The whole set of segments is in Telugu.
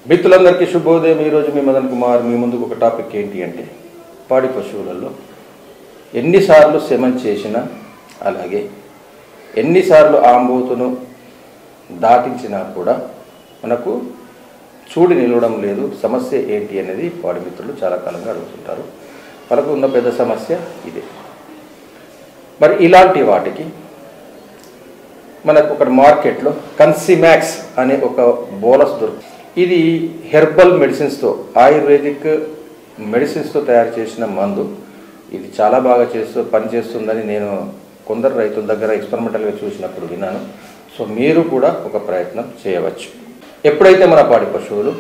మిత్రులందరికీ శుభోదయం ఈరోజు మీ మదన్ కుమార్ మీ ముందుకు ఒక టాపిక్ ఏంటి అంటే పాడి పశువులలో ఎన్నిసార్లు శమన్ చేసినా అలాగే ఎన్నిసార్లు ఆంబోతును దాటించినా కూడా మనకు చూడి నిలవడం లేదు సమస్య ఏంటి అనేది పాడి మిత్రులు చాలా కాలంగా అడుగుతుంటారు మనకు ఉన్న పెద్ద సమస్య ఇదే మరి ఇలాంటి వాటికి మనకు ఒక మార్కెట్లో కన్సిమాక్స్ అనే ఒక బోలస్ దొరుకుతుంది ఇది హెర్బల్ మెడిసిన్స్తో ఆయుర్వేదిక్ మెడిసిన్స్తో తయారు చేసిన మందు ఇది చాలా బాగా చేస్తూ పనిచేస్తుందని నేను కొందరు రైతుల దగ్గర ఎక్స్పెరిమెంటల్గా చూసినప్పుడు విన్నాను సో మీరు కూడా ఒక ప్రయత్నం చేయవచ్చు ఎప్పుడైతే మన పాడి పశువులు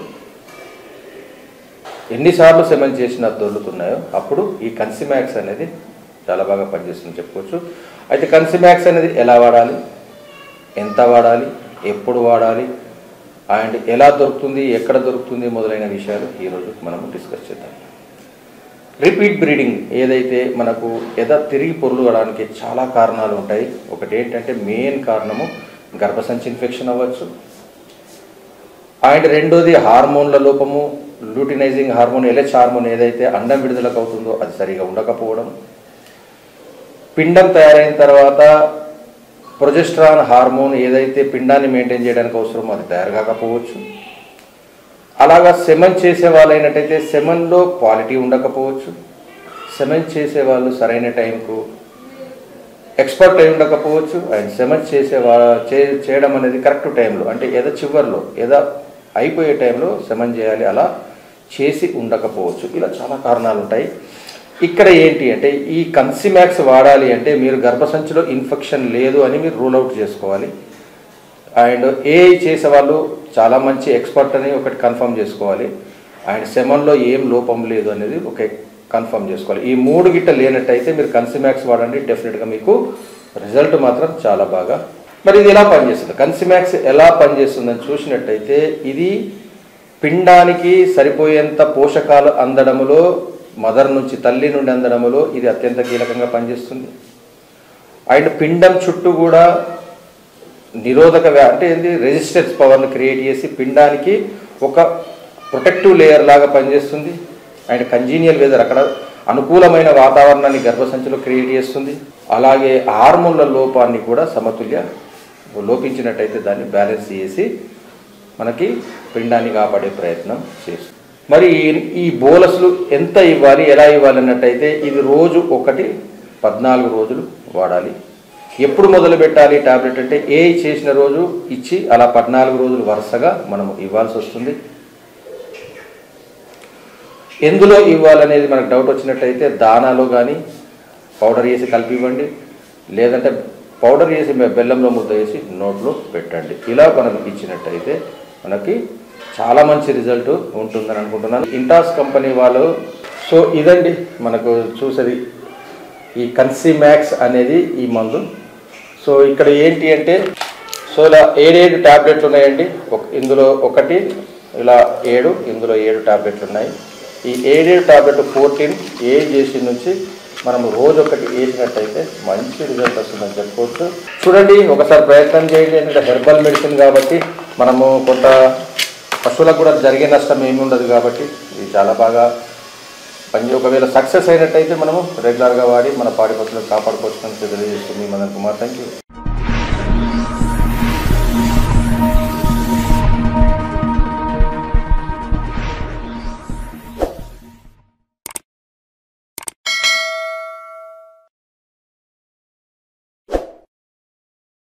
ఎన్నిసార్లు సెమన్ చేసినా దొరుకుతున్నాయో అప్పుడు ఈ కన్సిమాక్స్ అనేది చాలా బాగా పనిచేస్తుంది చెప్పుకోవచ్చు అయితే కన్సిమాక్స్ అనేది ఎలా వాడాలి ఎంత వాడాలి ఎప్పుడు వాడాలి అండ్ ఎలా దొరుకుతుంది ఎక్కడ దొరుకుతుంది మొదలైన విషయాలు ఈరోజు మనము డిస్కస్ చేద్దాం రిపీట్ బ్రీడింగ్ ఏదైతే మనకు ఎద తిరిగి పొరులుగడానికి చాలా కారణాలు ఉంటాయి ఒకటి ఏంటంటే మెయిన్ కారణము గర్భసంచి ఇన్ఫెక్షన్ అవ్వచ్చు అండ్ రెండోది హార్మోన్ల లోపము లూటినైజింగ్ హార్మోన్ ఎల్హెచ్ హార్మోన్ ఏదైతే అండం విడుదలకు అవుతుందో అది సరిగా ఉండకపోవడం పిండం తయారైన తర్వాత ప్రొజెస్ట్రాన్ హార్మోన్ ఏదైతే పిండాన్ని మెయింటైన్ చేయడానికి అవసరమో అది తయారు కాకపోవచ్చు అలాగా సెమన్ చేసే వాళ్ళైనట్టయితే సెమన్లో క్వాలిటీ ఉండకపోవచ్చు సెమన్ చేసే వాళ్ళు సరైన టైంకు ఎక్స్పర్ట్ అయి ఉండకపోవచ్చు అండ్ సెమన్ చేసే వా చే చేయడం అనేది కరెక్ట్ టైంలో అంటే ఏదో చివరిలో ఏదో అయిపోయే టైంలో సెమన్ చేయాలి అలా చేసి ఉండకపోవచ్చు ఇలా చాలా కారణాలు ఉంటాయి ఇక్కడ ఏంటి అంటే ఈ కన్సిమాక్స్ వాడాలి అంటే మీరు గర్భసంచిలో ఇన్ఫెక్షన్ లేదు అని మీరు రూల్ అవుట్ చేసుకోవాలి అండ్ ఏ చేసే వాళ్ళు చాలా మంచి ఎక్స్పర్ట్ అని ఒకటి కన్ఫర్మ్ చేసుకోవాలి అండ్ సెమన్లో ఏం లోపం లేదు అనేది ఒక కన్ఫర్మ్ చేసుకోవాలి ఈ మూడు గిట్ట లేనట్టయితే మీరు కన్సిమాక్స్ వాడండి డెఫినెట్గా మీకు రిజల్ట్ మాత్రం చాలా బాగా మరి ఇది ఎలా పనిచేస్తుంది కన్సిమాక్స్ ఎలా పనిచేస్తుందని చూసినట్టయితే ఇది పిండానికి సరిపోయేంత పోషకాలు అందడములో మదర్ నుంచి తల్లి నుండి అందడములో ఇది అత్యంత కీలకంగా పనిచేస్తుంది అండ్ పిండం చుట్టూ కూడా నిరోధక వ్యా- అంటే ఏంది రెసిస్టెన్స్ పవర్ని క్రియేట్ చేసి పిండానికి ఒక ప్రొటెక్టివ్ లేయర్ లాగా పనిచేస్తుంది అండ్ కంజీనియల్ వెదర్ అక్కడ అనుకూలమైన వాతావరణాన్ని గర్భసంచిలో క్రియేట్ చేస్తుంది అలాగే హార్మోన్ల లోపాన్ని కూడా సమతుల్య లోపించినట్టయితే దాన్ని బ్యాలెన్స్ చేసి మనకి పిండాన్ని కాపాడే ప్రయత్నం చేస్తుంది మరి ఈ- ఈ బోలస్లు ఎంత ఇవ్వాలి ఎలా ఇవ్వాలి అన్నట్టయితే ఇది రోజు ఒకటి పద్నాలుగు రోజులు వాడాలి ఎప్పుడు మొదలు పెట్టాలి టాబ్లెట్ అంటే ఏ చేసిన రోజు ఇచ్చి అలా పద్నాలుగు రోజులు వరుసగా మనము ఇవ్వాల్సి వస్తుంది ఎందులో ఇవ్వాలనేది మనకు డౌట్ వచ్చినట్టయితే దానాలో కానీ పౌడర్ వేసి కలిపి ఇవ్వండి లేదంటే పౌడర్ వేసి మె- బెల్లంలో ముద్ద వేసి నోట్లో పెట్టండి ఇలా మనం ఇచ్చినట్టయితే మనకి చాలా మంచి రిజల్ట్ ఉంటుందని అనుకుంటున్నాను ఇంటాస్ కంపెనీ వాళ్ళు సో ఇదండి మనకు చూసేది ఈ కన్సిమాక్స్ అనేది ఈ మందు సో ఇక్కడ ఏంటి అంటే సో ఇలా ఏడేడు ట్యాబ్లెట్లు ఉన్నాయండి ఒక ఇందులో ఒకటి ఇలా ఏడు ఇందులో ఏడు ట్యాబ్లెట్లు ఉన్నాయి ఈ ఏడేడు టాబ్లెట్ ఫోర్టీన్ ఏ చేసి నుంచి మనం రోజు ఒకటి వేసినట్టయితే మంచి రిజల్ట్ వస్తుందని చెప్పుకోవచ్చు చూడండి ఒకసారి ప్రయత్నం చేయండి ఎందుకంటే హెర్బల్ మెడిసిన్ కాబట్టి మనము కొంత పశువులకు కూడా జరిగే నష్టం ఏమి ఉండదు కాబట్టి ఇది చాలా బాగా పని ఒకవేళ సక్సెస్ అయినట్టయితే మనము రెగ్యులర్గా వాడి మన పాడి పశువులను కాపాడుకోవచ్చు అని తెలియజేస్తుంది మదన్ కుమార్ థ్యాంక్ యూ